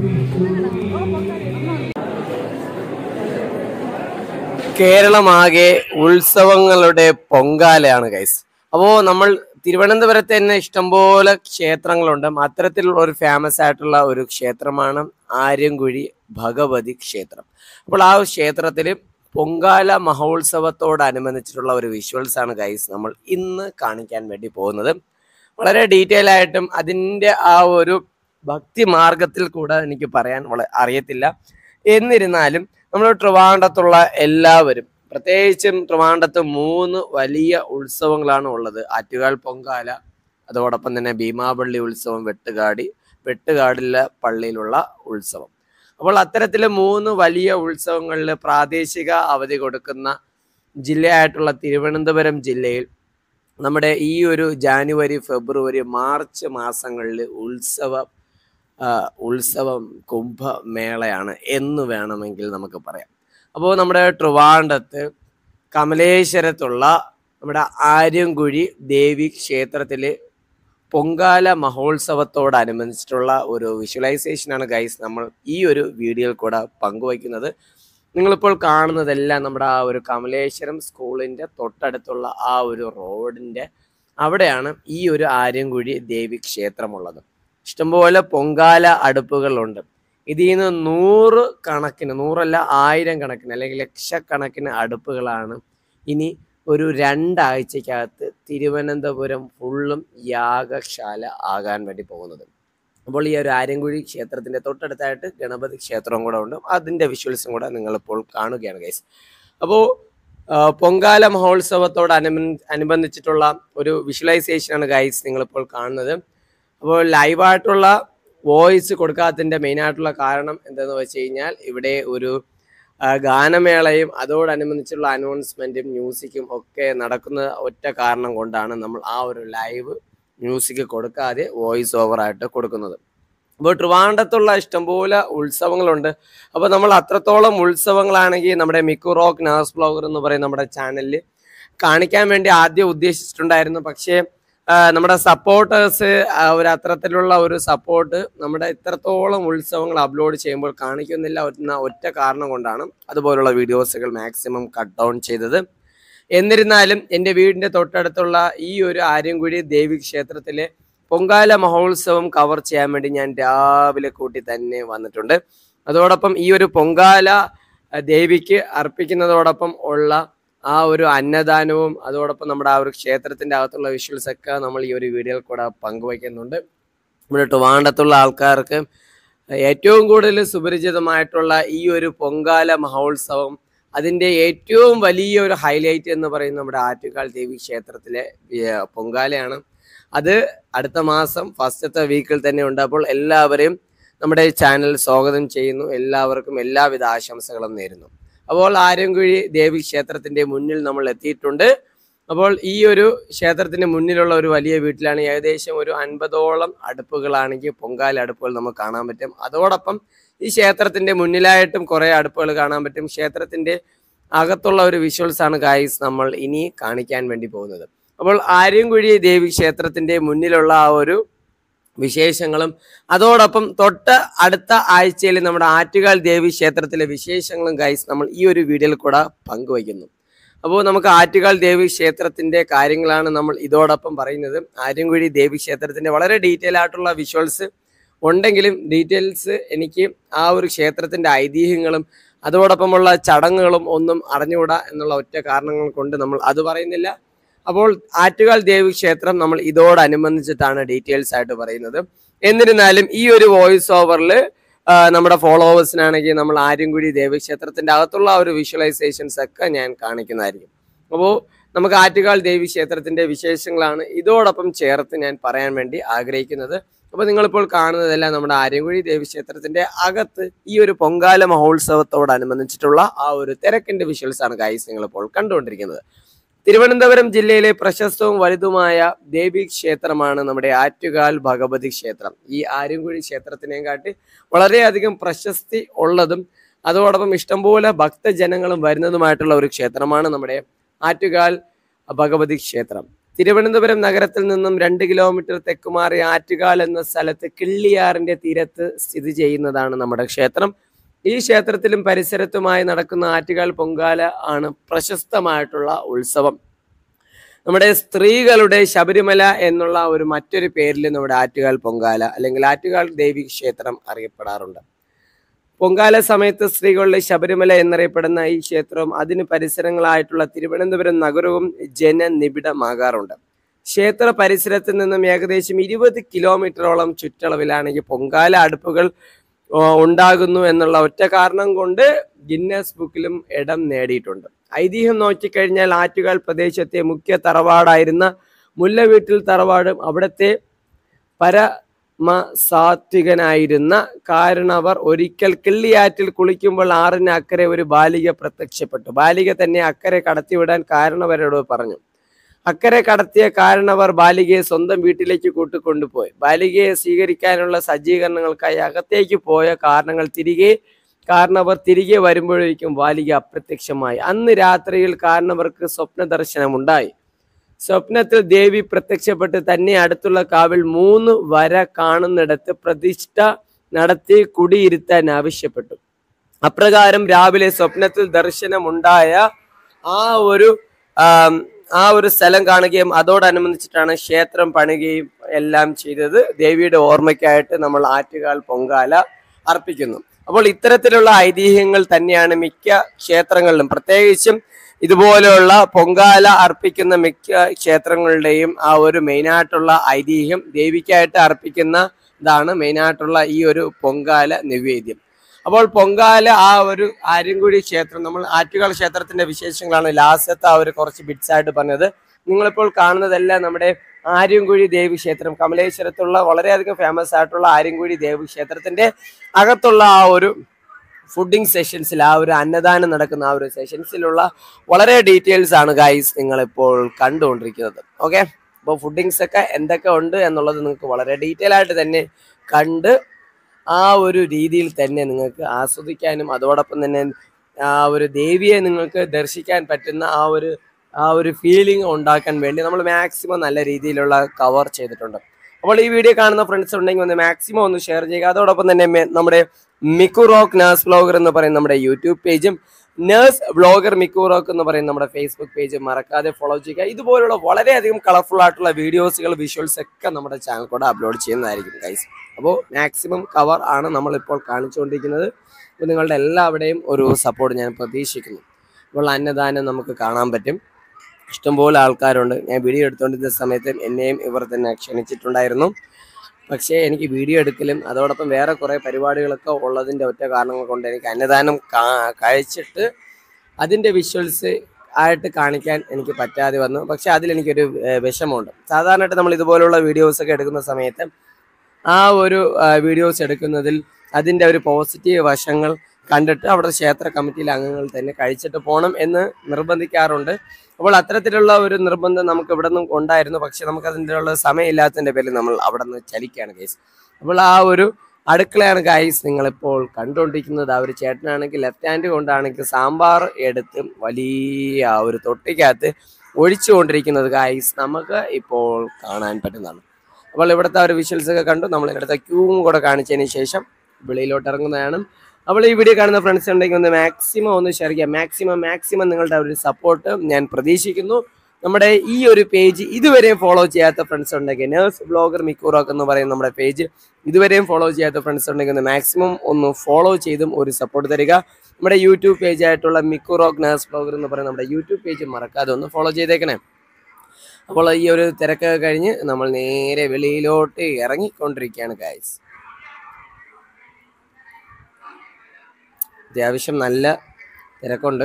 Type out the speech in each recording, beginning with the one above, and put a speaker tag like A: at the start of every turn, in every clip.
A: കേരളമാകെ ഉത്സവങ്ങളുടെ പൊങ്കാലയാണ് ഗൈസ് അപ്പോൾ നമ്മൾ തിരുവനന്തപുരത്ത് തന്നെ ഇഷ്ടംപോലെ ക്ഷേത്രങ്ങളുണ്ട് അത്തരത്തിലുള്ള ഒരു ഫേമസ് ആയിട്ടുള്ള ഒരു ക്ഷേത്രമാണ് ആര്യൻകുഴി ഭഗവതി ക്ഷേത്രം അപ്പോൾ ആ ക്ഷേത്രത്തിൽ പൊങ്കാല മഹോത്സവത്തോടനുബന്ധിച്ചിട്ടുള്ള ഒരു വിഷ്വൽസ് ആണ് ഗൈസ് നമ്മൾ ഇന്ന് കാണിക്കാൻ വേണ്ടി പോകുന്നത് വളരെ ഡീറ്റെയിൽ ആയിട്ടും അതിൻ്റെ ആ ഒരു ഭക്തി മാർഗത്തിൽ കൂടെ എനിക്ക് പറയാൻ വളരെ അറിയത്തില്ല എന്നിരുന്നാലും നമ്മൾ ട്രിവാൻഡത്തുള്ള എല്ലാവരും പ്രത്യേകിച്ചും ട്രിവാൻഡത്ത് മൂന്ന് വലിയ ഉത്സവങ്ങളാണ് ഉള്ളത് ആറ്റുകാൽ പൊങ്കാല അതോടൊപ്പം തന്നെ ഭീമാപള്ളി ഉത്സവം വെട്ടുകാടി വെട്ടുകാടിലെ പള്ളിയിലുള്ള ഉത്സവം അപ്പോൾ അത്തരത്തിലെ മൂന്ന് വലിയ ഉത്സവങ്ങളിൽ പ്രാദേശിക അവധി കൊടുക്കുന്ന ജില്ലയായിട്ടുള്ള തിരുവനന്തപുരം ജില്ലയിൽ നമ്മുടെ ഈ ഒരു ജാനുവരി ഫെബ്രുവരി മാർച്ച് മാസങ്ങളിൽ ഉത്സവ ആ, ഉത്സവം കുംഭമേളയാണ് എന്ന് വേണമെങ്കിൽ നമുക്ക് പറയാം അപ്പോൾ നമ്മുടെ ട്രിവാൻഡത്ത് കമലേശ്വരത്തുള്ള നമ്മുടെ ആര്യൻകുഴി ദേവി ക്ഷേത്രത്തിൽ പൊങ്കാല മഹോത്സവത്തോടനുബന്ധിച്ചിട്ടുള്ള ഒരു വിഷ്വലൈസേഷനാണ് ഗൈസ് നമ്മൾ ഈ ഒരു വീഡിയോയിൽ കൂടെ പങ്കുവയ്ക്കുന്നത് നിങ്ങളിപ്പോൾ കാണുന്നതെല്ലാം നമ്മുടെ ആ ഒരു കമലേശ്വരം സ്കൂളിൻ്റെ തൊട്ടടുത്തുള്ള ആ ഒരു റോഡിൻ്റെ അവിടെയാണ് ഈ ഒരു ആര്യൻകുഴി ദേവി ക്ഷേത്രമുള്ളത് ഇഷ്ടംപോലെ പൊങ്കാല അടുപ്പുകളുണ്ട് ഇതിൽ നിന്ന് നൂറ് കണക്കിന് നൂറല്ല ആയിരം കണക്കിന് അല്ലെങ്കിൽ ലക്ഷക്കണക്കിന് അടുപ്പുകളാണ് ഇനി ഒരു രണ്ടാഴ്ചക്കകത്ത് തിരുവനന്തപുരം ഫുള്ളും യാഗശാല ആകാൻ വേണ്ടി പോകുന്നത് അപ്പോൾ ഈ ഒരു ആര്യൻകുഴി ക്ഷേത്രത്തിന്റെ തൊട്ടടുത്തായിട്ട് ഗണപതി ക്ഷേത്രവും കൂടെ ഉണ്ട് അതിന്റെ വിഷ്വൽസും കൂടെ നിങ്ങളിപ്പോൾ കാണുകയാണ് ഗൈസ് അപ്പോൾ പൊങ്കാല മഹോത്സവത്തോട് അനുബന്ധ അനുബന്ധിച്ചിട്ടുള്ള ഒരു വിഷ്വലൈസേഷനാണ് ഗൈസ് നിങ്ങളിപ്പോൾ കാണുന്നത് അപ്പോൾ ലൈവായിട്ടുള്ള വോയിസ് കൊടുക്കാത്തതിൻ്റെ മെയിനായിട്ടുള്ള കാരണം എന്തെന്ന് വെച്ച് കഴിഞ്ഞാൽ ഇവിടെ ഒരു ആ, ഗാനമേളയും അതോടനുബന്ധിച്ചുള്ള അനൗൺസ്മെൻറ്റും മ്യൂസിക്കും ഒക്കെ നടക്കുന്ന ഒറ്റ കാരണം കൊണ്ടാണ് നമ്മൾ ആ ഒരു ലൈവ് മ്യൂസിക് കൊടുക്കാതെ വോയിസ് ഓവറായിട്ട് കൊടുക്കുന്നത് അപ്പോൾ ട്രിവാൻഡത്തുള്ള ഇഷ്ടംപോലെ ഉത്സവങ്ങളുണ്ട് അപ്പോൾ നമ്മൾ അത്രത്തോളം ഉത്സവങ്ങളാണെങ്കിൽ നമ്മുടെ മിക്കു റോക്ക് നാസ് ബ്ലോഗർ എന്ന് പറയുന്ന നമ്മുടെ ചാനലിൽ കാണിക്കാൻ വേണ്ടി ആദ്യം ഉദ്ദേശിച്ചിട്ടുണ്ടായിരുന്നു പക്ഷേ ആ, നമ്മുടെ സപ്പോർട്ടേഴ്സ് ഒരു അത്തരത്തിലുള്ള ഒരു സപ്പോർട്ട് നമ്മുടെ ഇത്രത്തോളം ഉത്സവങ്ങൾ അപ്ലോഡ് ചെയ്യുമ്പോൾ കാണിക്കുന്നില്ല എന്ന ഒറ്റ കാരണം കൊണ്ടാണ് അതുപോലുള്ള വീഡിയോസുകൾ മാക്സിമം കട്ട് ഡൗൺ ചെയ്തത് എന്നിരുന്നാലും എൻ്റെ വീടിൻ്റെ തൊട്ടടുത്തുള്ള ഈ ഒരു ആര്യൻകുഴി ദേവി ക്ഷേത്രത്തിലെ പൊങ്കാല മഹോത്സവം കവർ ചെയ്യാൻ വേണ്ടി ഞാൻ രാവിലെ കൂട്ടി തന്നെ വന്നിട്ടുണ്ട് അതോടൊപ്പം ഈ ഒരു പൊങ്കാല ആ, ദേവിക്ക് അർപ്പിക്കുന്നതോടൊപ്പം ഉള്ള ആ ഒരു അന്നദാനവും അതോടൊപ്പം നമ്മുടെ ആ ഒരു ക്ഷേത്രത്തിന്റെ അകത്തുള്ള വിഷ്വൽസ് ഒക്കെ നമ്മൾ ഈ ഒരു വീഡിയോയിൽ കൂടെ പങ്കുവയ്ക്കുന്നുണ്ട് നമ്മുടെ ട്രിവാൻഡത്തുള്ള ആൾക്കാർക്ക് ഏറ്റവും കൂടുതൽ സുപരിചിതമായിട്ടുള്ള ഈ ഒരു പൊങ്കാല മഹോത്സവം അതിൻ്റെ ഏറ്റവും വലിയ ഒരു ഹൈലൈറ്റ് എന്ന് പറയുന്നത് നമ്മുടെ ആറ്റുകാൽ ദേവി ക്ഷേത്രത്തിലെ ഏർ, പൊങ്കാലയാണ് അത് അടുത്ത മാസം ഫസ്റ്റത്തെ വീക്കിൽ തന്നെ ഉണ്ട് അപ്പോൾ എല്ലാവരെയും നമ്മുടെ ചാനൽ സ്വാഗതം ചെയ്യുന്നു എല്ലാവർക്കും എല്ലാവിധ ആശംസകളും നേരുന്നു അപ്പോൾ ആര്യൻകുഴി ദേവി ക്ഷേത്രത്തിന്റെ മുന്നിൽ നമ്മൾ എത്തിയിട്ടുണ്ട് അപ്പോൾ ഈ ഒരു ക്ഷേത്രത്തിന്റെ മുന്നിലുള്ള ഒരു വലിയ വീട്ടിലാണ് ഏകദേശം ഒരു അൻപതോളം അടുപ്പുകളാണെങ്കിൽ പൊങ്കാല അടുപ്പുകൾ നമുക്ക് കാണാൻ പറ്റും അതോടൊപ്പം ഈ ക്ഷേത്രത്തിന്റെ മുന്നിലായിട്ടും കുറെ അടുപ്പുകൾ കാണാൻ പറ്റും ക്ഷേത്രത്തിന്റെ അകത്തുള്ള ഒരു വിഷ്വൽസ് ആണ് ഗായ്സ് നമ്മൾ ഇനി കാണിക്കാൻ വേണ്ടി പോകുന്നത് അപ്പോൾ ആര്യൻകുഴി ദേവി ക്ഷേത്രത്തിന്റെ മുന്നിലുള്ള ആ ഒരു വിശേഷങ്ങളും അതോടൊപ്പം തൊട്ട് അടുത്ത ആഴ്ചയിൽ നമ്മുടെ ആറ്റുകാൽ ദേവി ക്ഷേത്രത്തിലെ വിശേഷങ്ങളും ഗൈസ് നമ്മൾ ഈ ഒരു വീഡിയോയിൽ കൂടെ പങ്കുവയ്ക്കുന്നു അപ്പോൾ നമുക്ക് ആറ്റുകാൽ ദേവി ക്ഷേത്രത്തിന്റെ കാര്യങ്ങളാണ് നമ്മൾ ഇതോടൊപ്പം പറയുന്നത് ആര്യൻകുഴി ദേവി ക്ഷേത്രത്തിന്റെ വളരെ ഡീറ്റെയിൽ ആയിട്ടുള്ള വിഷ്വൽസ് ഉണ്ടെങ്കിലും ഡീറ്റെയിൽസ് എനിക്ക് ആ ഒരു ക്ഷേത്രത്തിന്റെ ഐതിഹ്യങ്ങളും അതോടൊപ്പമുള്ള ചടങ്ങുകളും ഒന്നും അറിഞ്ഞുകൂടാ എന്നുള്ള ഒറ്റ കാരണങ്ങൾ കൊണ്ട് നമ്മൾ അത് പറയുന്നില്ല അപ്പോൾ ആറ്റുകാൽ ദേവി ക്ഷേത്രം നമ്മൾ ഇതോടനുബന്ധിച്ചിട്ടാണ് ഡീറ്റെയിൽസ് ആയിട്ട് പറയുന്നത് എന്നിരുന്നാലും ഈ ഒരു വോയിസ് ഓവറിൽ നമ്മുടെ ഫോളോവേഴ്സിനാണെങ്കിൽ നമ്മൾ ആര്യൻകുഴി ദേവീക്ഷേത്രത്തിന്റെ അകത്തുള്ള ആ ഒരു വിഷ്വലൈസേഷൻസ് ഒക്കെ ഞാൻ കാണിക്കുന്നതായിരിക്കും അപ്പോൾ നമുക്ക് ആറ്റുകാൽ ദേവി ക്ഷേത്രത്തിന്റെ വിശേഷങ്ങളാണ് ഇതോടൊപ്പം ചേർത്ത് ഞാൻ പറയാൻ വേണ്ടി ആഗ്രഹിക്കുന്നത് അപ്പോൾ നിങ്ങളിപ്പോൾ കാണുന്നതെല്ലാം നമ്മുടെ ആര്യൻകുഴി ദേവി ക്ഷേത്രത്തിന്റെ അകത്ത് ഈ ഒരു പൊങ്കാല മഹോത്സവത്തോടനുബന്ധിച്ചിട്ടുള്ള ആ ഒരു തിരക്കിന്റെ വിഷ്വൽസ് ആണ് ഗൈസ് നിങ്ങളിപ്പോൾ കണ്ടുകൊണ്ടിരിക്കുന്നത് തിരുവനന്തപുരം ജില്ലയിലെ പ്രശസ്തവും വലുതുമായ ദേവി ക്ഷേത്രമാണ് നമ്മുടെ ആറ്റുകാൽ ഭഗവതി ക്ഷേത്രം ഈ ആര്യൻകുഴി ക്ഷേത്രത്തിനെയും കാട്ടി വളരെയധികം പ്രശസ്തി ഉള്ളതും അതോടൊപ്പം ഇഷ്ടംപോലെ ഭക്തജനങ്ങളും വരുന്നതുമായിട്ടുള്ള ഒരു ക്ഷേത്രമാണ് നമ്മുടെ ആറ്റുകാൽ ഭഗവതി ക്ഷേത്രം തിരുവനന്തപുരം നഗരത്തിൽ നിന്നും രണ്ട് കിലോമീറ്റർ തെക്കുമാറി ആറ്റുകാൽ എന്ന സ്ഥലത്ത് കിള്ളിയാറിന്റെ തീരത്ത് സ്ഥിതി ചെയ്യുന്നതാണ് നമ്മുടെ ക്ഷേത്രം ഈ ക്ഷേത്രത്തിലും പരിസരത്തുമായി നടക്കുന്ന ആറ്റുകാൽ പൊങ്കാല ആണ് പ്രശസ്തമായിട്ടുള്ള ഉത്സവം നമ്മുടെ സ്ത്രീകളുടെ ശബരിമല എന്നുള്ള ഒരു മറ്റൊരു പേരിൽ നമ്മുടെ ആറ്റുകാൽ പൊങ്കാല അല്ലെങ്കിൽ ആറ്റുകാൽ ദേവി ക്ഷേത്രം അറിയപ്പെടാറുണ്ട് പൊങ്കാല സമയത്ത് സ്ത്രീകളുടെ ശബരിമല എന്നറിയപ്പെടുന്ന ഈ ക്ഷേത്രവും അതിന് പരിസരങ്ങളായിട്ടുള്ള തിരുവനന്തപുരം നഗരവും ജനനിബിഡമാകാറുണ്ട് ക്ഷേത്ര പരിസരത്ത് നിന്നും ഏകദേശം ഇരുപത് കിലോമീറ്ററോളം ചുറ്റളവിലാണ് ഈ പൊങ്കാല അടുപ്പുകൾ ആ, ഉണ്ടാകുന്നു എന്നുള്ള ഒറ്റ കാരണം കൊണ്ട് ഗിന്നസ് ബുക്കിലും ഇടം നേടിയിട്ടുണ്ട് ഐതിഹ്യം നോക്കിക്കഴിഞ്ഞാൽ ആറ്റുകാൽ പ്രദേശത്തെ മുഖ്യ തറവാടായിരുന്ന മുല്ലവീട്ടിൽ തറവാടും അവിടുത്തെ പരമസാത്വികനായിരുന്ന കാരണവർ ഒരിക്കൽ കിള്ളിയാറ്റിൽ കുളിക്കുമ്പോൾ ആറിന് അക്കരെ ഒരു ബാലിക പ്രത്യക്ഷപ്പെട്ടു ബാലിക തന്നെ അക്കരെ കടത്തിവിടാൻ കാരണവരോട് പറഞ്ഞു അക്കരെ കടത്തിയ കാരണവർ ബാലികയെ സ്വന്തം വീട്ടിലേക്ക് കൂട്ടിക്കൊണ്ടുപോയി ബാലികയെ സ്വീകരിക്കാനുള്ള സജ്ജീകരണങ്ങൾക്കായി അകത്തേക്ക് പോയ കാരണങ്ങൾ തിരികെ കാരണവർ തിരികെ വരുമ്പോഴേക്കും ബാലിക അപ്രത്യക്ഷമായി അന്ന് രാത്രിയിൽ കാരണവർക്ക് സ്വപ്ന ദർശനമുണ്ടായി സ്വപ്നത്തിൽ ദേവി പ്രത്യക്ഷപ്പെട്ട് തന്നെ അടുത്തുള്ള കാവിൽ മൂന്ന് വര കാണുന്നിടത്ത് പ്രതിഷ്ഠ നടത്തി കുടിയിരുത്താൻ ആവശ്യപ്പെട്ടു അപ്രകാരം രാവിലെ സ്വപ്നത്തിൽ ദർശനമുണ്ടായ ആ ഒരു ആം, ആ ഒരു സ്ഥലം കാണുകയും അതോടനുബന്ധിച്ചിട്ടാണ് ക്ഷേത്രം പണിയുകയും എല്ലാം ചെയ്തത് ദേവിയുടെ ഓർമ്മയ്ക്കായിട്ട് നമ്മൾ ആറ്റുകാൽ പൊങ്കാല അർപ്പിക്കുന്നു അപ്പോൾ ഇത്തരത്തിലുള്ള ഐതിഹ്യങ്ങൾ തന്നെയാണ് മിക്ക ക്ഷേത്രങ്ങളിലും പ്രത്യേകിച്ചും ഇതുപോലെയുള്ള പൊങ്കാല അർപ്പിക്കുന്ന മിക്ക ക്ഷേത്രങ്ങളുടെയും ആ ഒരു മെയിനായിട്ടുള്ള ഐതിഹ്യം ദേവിക്കായിട്ട് അർപ്പിക്കുന്ന ഇതാണ് മെയിനായിട്ടുള്ള ഈ ഒരു പൊങ്കാല നിവേദ്യം അപ്പോൾ പൊങ്കാല ആ ഒരു ആര്യൻകുഴി ക്ഷേത്രം നമ്മൾ ആറ്റുകാൽ ക്ഷേത്രത്തിന്റെ വിശേഷങ്ങളാണ് ലാസ്റ്റത്തെ ആ ഒരു കുറച്ച് ബിറ്റ്സ് ആയിട്ട് പറഞ്ഞത് നിങ്ങളിപ്പോൾ കാണുന്നതെല്ലാം നമ്മുടെ ആര്യൻകുഴി ദേവി ക്ഷേത്രം കമലേശ്വരത്തുള്ള വളരെയധികം ഫേമസ് ആയിട്ടുള്ള ആര്യൻകുഴി ദേവി ക്ഷേത്രത്തിന്റെ അകത്തുള്ള ആ ഒരു ഫുഡിങ് സെഷൻസിൽ ആ ഒരു അന്നദാനം നടക്കുന്ന ആ ഒരു സെഷൻസിലുള്ള വളരെ ഡീറ്റെയിൽസ് ആണ് ഗൈസ് നിങ്ങളിപ്പോൾ കണ്ടുകൊണ്ടിരിക്കുന്നത് ഓക്കെ അപ്പോൾ ഫുഡിങ്സ് ഒക്കെ എന്തൊക്കെ ഉണ്ട് എന്നുള്ളത് നിങ്ങൾക്ക് വളരെ ഡീറ്റെയിൽ ആയിട്ട് തന്നെ കണ്ട് ആ ഒരു രീതിയിൽ തന്നെ നിങ്ങൾക്ക് ആസ്വദിക്കാനും അതോടൊപ്പം തന്നെ ആ ഒരു ദേവിയെ നിങ്ങൾക്ക് ദർശിക്കാൻ പറ്റുന്ന ആ ഒരു ആ ഒരു ഫീലിംഗ് ഉണ്ടാക്കാൻ വേണ്ടി നമ്മൾ മാക്സിമം നല്ല രീതിയിലുള്ള കവർ ചെയ്തിട്ടുണ്ട് അപ്പോൾ ഈ വീഡിയോ കാണുന്ന ഫ്രണ്ട്സ് ഉണ്ടെങ്കിൽ ഒന്ന് മാക്സിമം ഒന്ന് ഷെയർ ചെയ്യുക അതോടൊപ്പം തന്നെ മെ- നമ്മുടെ മിക്കു റോക്ക് നേഴ്സ് വ്ളോഗർ എന്ന് പറയുന്ന നമ്മുടെ യൂട്യൂബ് പേജും നേഴ്സ് വ്ളോഗർ മിക്കു റോക്ക് എന്ന് പറയുന്ന നമ്മുടെ ഫേസ്ബുക്ക് പേജും മറക്കാതെ ഫോളോ ചെയ്യുക ഇതുപോലുള്ള വളരെയധികം കളർഫുൾ ആയിട്ടുള്ള വീഡിയോസുകൾ വിഷ്വൽസ് ഒക്കെ നമ്മുടെ ചാനൽ കൂടെ അപ്ലോഡ് ചെയ്യുന്നതായിരിക്കും ഗൈസ് അപ്പോൾ മാക്സിമം കവർ ആണ് നമ്മളിപ്പോൾ കാണിച്ചുകൊണ്ടിരിക്കുന്നത് അപ്പോൾ നിങ്ങളുടെ എല്ലാവരുടെയും ഒരു സപ്പോർട്ട് ഞാൻ പ്രതീക്ഷിക്കുന്നു അപ്പോൾ അന്നദാനം നമുക്ക് കാണാൻ പറ്റും ഇഷ്ടംപോലെ ആൾക്കാരുണ്ട് ഞാൻ വീഡിയോ എടുത്തുകൊണ്ടിരുന്ന സമയത്ത് എന്നെയും ഇവർ തന്നെ ക്ഷണിച്ചിട്ടുണ്ടായിരുന്നു പക്ഷേ എനിക്ക് വീഡിയോ എടുക്കലും അതോടൊപ്പം വേറെ കുറേ പരിപാടികളൊക്കെ ഉള്ളതിൻ്റെ ഒറ്റ കാരണങ്ങൾ കൊണ്ട് എനിക്ക് അന്നദാനം കാ- കഴിച്ചിട്ട് അതിൻ്റെ വിഷ്വൽസ് ആയിട്ട് കാണിക്കാൻ എനിക്ക് പറ്റാതെ വന്നു പക്ഷേ അതിലെനിക്കൊരു ഏഹ്, വിഷമമുണ്ട് സാധാരണയായിട്ട് നമ്മൾ ഇതുപോലുള്ള വീഡിയോസൊക്കെ എടുക്കുന്ന സമയത്ത് ആ ഒരു വീഡിയോസ് എടുക്കുന്നതിൽ അതിൻ്റെ ഒരു പോസിറ്റീവ് വശങ്ങൾ കണ്ടിട്ട് അവിടെ ക്ഷേത്ര കമ്മിറ്റിയിലെ അംഗങ്ങൾ തന്നെ കഴിച്ചിട്ട് പോകണം എന്ന് നിർബന്ധിക്കാറുണ്ട് അപ്പോൾ അത്തരത്തിലുള്ള ഒരു നിർബന്ധം നമുക്ക് ഇവിടെ നിന്നും ഉണ്ടായിരുന്നു പക്ഷെ നമുക്ക് അതിൻ്റെ ഉള്ള സമയമില്ലാത്തതിൻ്റെ പേരിൽ നമ്മൾ അവിടെ നിന്ന് ചലിക്കുകയാണ് കേസ് അപ്പോൾ ആ ഒരു അടുക്കളയാണ് ഗൈസ് നിങ്ങളിപ്പോൾ കണ്ടുകൊണ്ടിരിക്കുന്നത് ആ ഒരു ചേട്ടനാണെങ്കിൽ ലെഫ്റ്റ് ഹാൻഡ് കൊണ്ടാണെങ്കിൽ സാമ്പാർ എടുത്ത് വലിയ ആ ഒരു തൊട്ടിക്കകത്ത് ഒഴിച്ചുകൊണ്ടിരിക്കുന്നത് ഗൈസ് നമുക്ക് ഇപ്പോൾ കാണാൻ പറ്റുന്നതാണ് അപ്പോൾ ഇവിടുത്തെ ആ ഒരു വിഷ്വൽസ് ഒക്കെ കണ്ടു നമ്മൾ ഇവിടുത്തെ ക്യൂവും കൂടെ കാണിച്ചതിന് ശേഷം വെളിയിലോട്ട് ഇറങ്ങുന്നതാണ് അപ്പോൾ ഈ വീഡിയോ കാണുന്ന ഫ്രണ്ട്സ് ഉണ്ടെങ്കിൽ ഒന്ന് മാക്സിമം ഒന്ന് ഷെയർ ചെയ്യുക മാക്സിമം മാക്സിമം നിങ്ങളുടെ ഒരു സപ്പോർട്ട് ഞാൻ പ്രതീക്ഷിക്കുന്നു നമ്മുടെ ഈ ഒരു പേജ് ഇതുവരെയും ഫോളോ ചെയ്യാത്ത ഫ്രണ്ട്സ് ഉണ്ടെങ്കിൽ നേഴ്സ് ബ്ലോഗർ മിക്കൂറോക്ക് എന്ന് പറയുന്ന നമ്മുടെ പേജ് ഇതുവരെയും ഫോളോ ചെയ്യാത്ത ഫ്രണ്ട്സ് ഉണ്ടെങ്കിൽ ഒന്ന് മാക്സിമം ഒന്ന് ഫോളോ ചെയ്തും ഒരു സപ്പോർട്ട് തരിക നമ്മുടെ യൂട്യൂബ് പേജ് ആയിട്ടുള്ള മിക്കൂറോക്ക് നേഴ്സ് ബ്ലോഗർ എന്ന് പറയുന്ന നമ്മുടെ യൂട്യൂബ് പേജ് മറക്കാതെ ഒന്ന് ഫോളോ ചെയ്തേക്കണേ അപ്പോൾ ഈ ഒരു തിരക്കൊക്കെ കഴിഞ്ഞ് നമ്മൾ നേരെ വെളിയിലോട്ട് ഇറങ്ങിക്കൊണ്ടിരിക്കുകയാണ് ഗായ്സ് അത്യാവശ്യം നല്ല തിരക്കുണ്ട്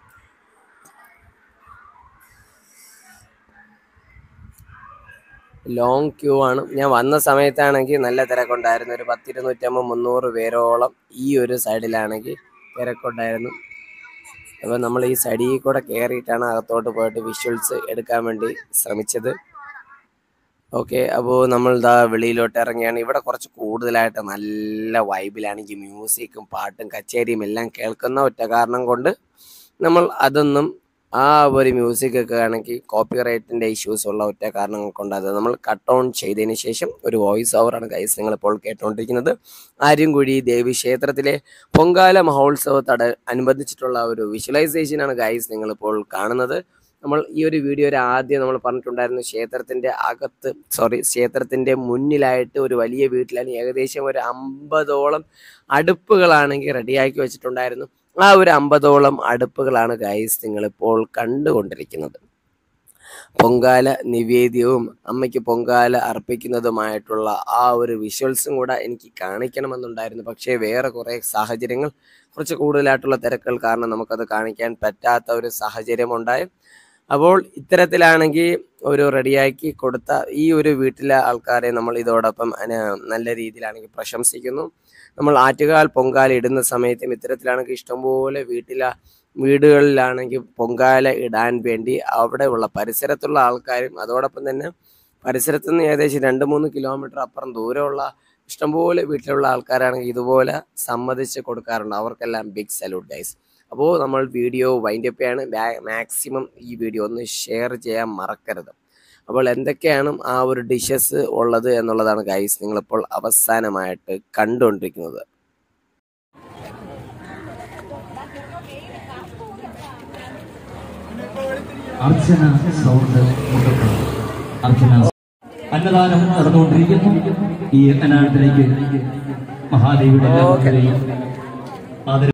A: ലോങ് ക്യൂ ആണ് ഞാൻ വന്ന സമയത്താണെങ്കിൽ നല്ല തിരക്കുണ്ടായിരുന്നു ഒരു പത്തിരുന്നൂറ്റമ്പത് മുന്നൂറ് പേരോളം ഈ ഒരു സൈഡിലാണെങ്കിൽ തിരക്കുണ്ടായിരുന്നു അപ്പോൾ നമ്മൾ ഈ സൈഡിൽ കൂടെ കയറിയിട്ടാണ് അകത്തോട്ട് പോയിട്ട് വിഷ്വൽസ് എടുക്കാൻ വേണ്ടി ശ്രമിച്ചത് ഓക്കെ അപ്പോൾ നമ്മൾ ഇതാ വെളിയിലോട്ട് ഇറങ്ങിയാണ് ഇവിടെ കുറച്ച് കൂടുതലായിട്ട് നല്ല വൈബിലാണെങ്കിൽ മ്യൂസിക്കും പാട്ടും കച്ചേരിയും എല്ലാം കേൾക്കുന്ന ഒറ്റ കാരണം കൊണ്ട് നമ്മൾ അതൊന്നും ആ ഒരു മ്യൂസിക് ഒക്കെ ആണെങ്കിൽ കോപ്പി റൈറ്റിൻ്റെ ഇഷ്യൂസ് ഉള്ള ഒറ്റ കാരണങ്ങൾ കൊണ്ട് അത് നമ്മൾ കട്ട് ഓൺ ചെയ്തതിന് ശേഷം ഒരു വോയിസ് ഓവറാണ് ഗൈസ് നിങ്ങളിപ്പോൾ കേട്ടുകൊണ്ടിരിക്കുന്നത് ആര്യൻകുഴി ദേവി ക്ഷേത്രത്തിലെ പൊങ്കാല മഹോത്സവത്തോട് അനുബന്ധിച്ചിട്ടുള്ള ഒരു വിഷ്വലൈസേഷനാണ് ഗൈസ് നിങ്ങളിപ്പോൾ കാണുന്നത് നമ്മൾ ഈ ഒരു വീഡിയോയിൽ ആദ്യം നമ്മൾ പറഞ്ഞിട്ടുണ്ടായിരുന്നു ക്ഷേത്രത്തിൻ്റെ അകത്ത് സോറി ക്ഷേത്രത്തിൻ്റെ മുന്നിലായിട്ട് ഒരു വലിയ വീട്ടിലാണ് ഏകദേശം ഒരു അമ്പതോളം അടുപ്പുകളാണെങ്കിൽ റെഡിയാക്കി വെച്ചിട്ടുണ്ടായിരുന്നു ആ ഒരു അമ്പതോളം അടുപ്പുകളാണ് ഗൈസ് നിങ്ങളിപ്പോൾ കണ്ടുകൊണ്ടിരിക്കുന്നത് പൊങ്കാല നിവേദ്യവും അമ്മയ്ക്ക് പൊങ്കാല അർപ്പിക്കുന്നതുമായിട്ടുള്ള ആ ഒരു വിഷ്വൽസും കൂടെ എനിക്ക് കാണിക്കണമെന്നുണ്ടായിരുന്നു പക്ഷേ വേറെ കുറേ സാഹചര്യങ്ങൾ കുറച്ച് കൂടുതലായിട്ടുള്ള തിരക്കുകൾ കാരണം നമുക്കത് കാണിക്കാൻ പറ്റാത്ത ഒരു സാഹചര്യം ഉണ്ടായി അപ്പോൾ ഇത്തരത്തിലാണെങ്കിൽ ഒരു റെഡിയാക്കി കൊടുത്ത ഈ ഒരു വീട്ടിലെ ആൾക്കാരെ നമ്മൾ ഇതോടൊപ്പം അന- നല്ല രീതിയിലാണെങ്കിൽ പ്രശംസിക്കുന്നു നമ്മൾ ആറ്റുകാൽ പൊങ്കാല ഇടുന്ന സമയത്തും ഇത്തരത്തിലാണെങ്കിൽ ഇഷ്ടംപോലെ വീട്ടിലെ വീടുകളിലാണെങ്കിൽ പൊങ്കാല ഇടാൻ വേണ്ടി അവിടെയുള്ള പരിസരത്തുള്ള ആൾക്കാരും അതോടൊപ്പം തന്നെ പരിസരത്ത് നിന്ന് ഏകദേശം രണ്ട് മൂന്ന് കിലോമീറ്റർ അപ്പുറം ദൂരമുള്ള ഇഷ്ടംപോലെ വീട്ടിലുള്ള ആൾക്കാരാണെങ്കിൽ ഇതുപോലെ സമ്മതിച്ച് കൊടുക്കാറുണ്ട് അവർക്കെല്ലാം ബിഗ് സല്യൂട്ട് ഗൈസ് അപ്പോൾ നമ്മൾ വീഡിയോ വൈൻഡ് അപ്പ് ചെയ്യാണ് മാക്സിമം ഈ വീഡിയോ ഒന്ന് ഷെയർ ചെയ്യാൻ മറക്കരുത് അപ്പോൾ എന്തൊക്കെയാണ് ആ ഒരു ഡിഷസ് ഉള്ളത് എന്നുള്ളതാണ് ഗൈസ് നിങ്ങളിപ്പോൾ അവസാനമായിട്ട് കണ്ടുകൊണ്ടിരിക്കുന്നത്
B: അർച്ചന സൗണ്ട് മുഖത്ത് അർച്ചന അന്നദാനം നടന്നുകൊണ്ടിരിക്കുന്നു ഈ അന്നദാനത്തിലേക്ക് മഹാദേവിയുടെ എല്ലാ ഭക്തരെയും ആദര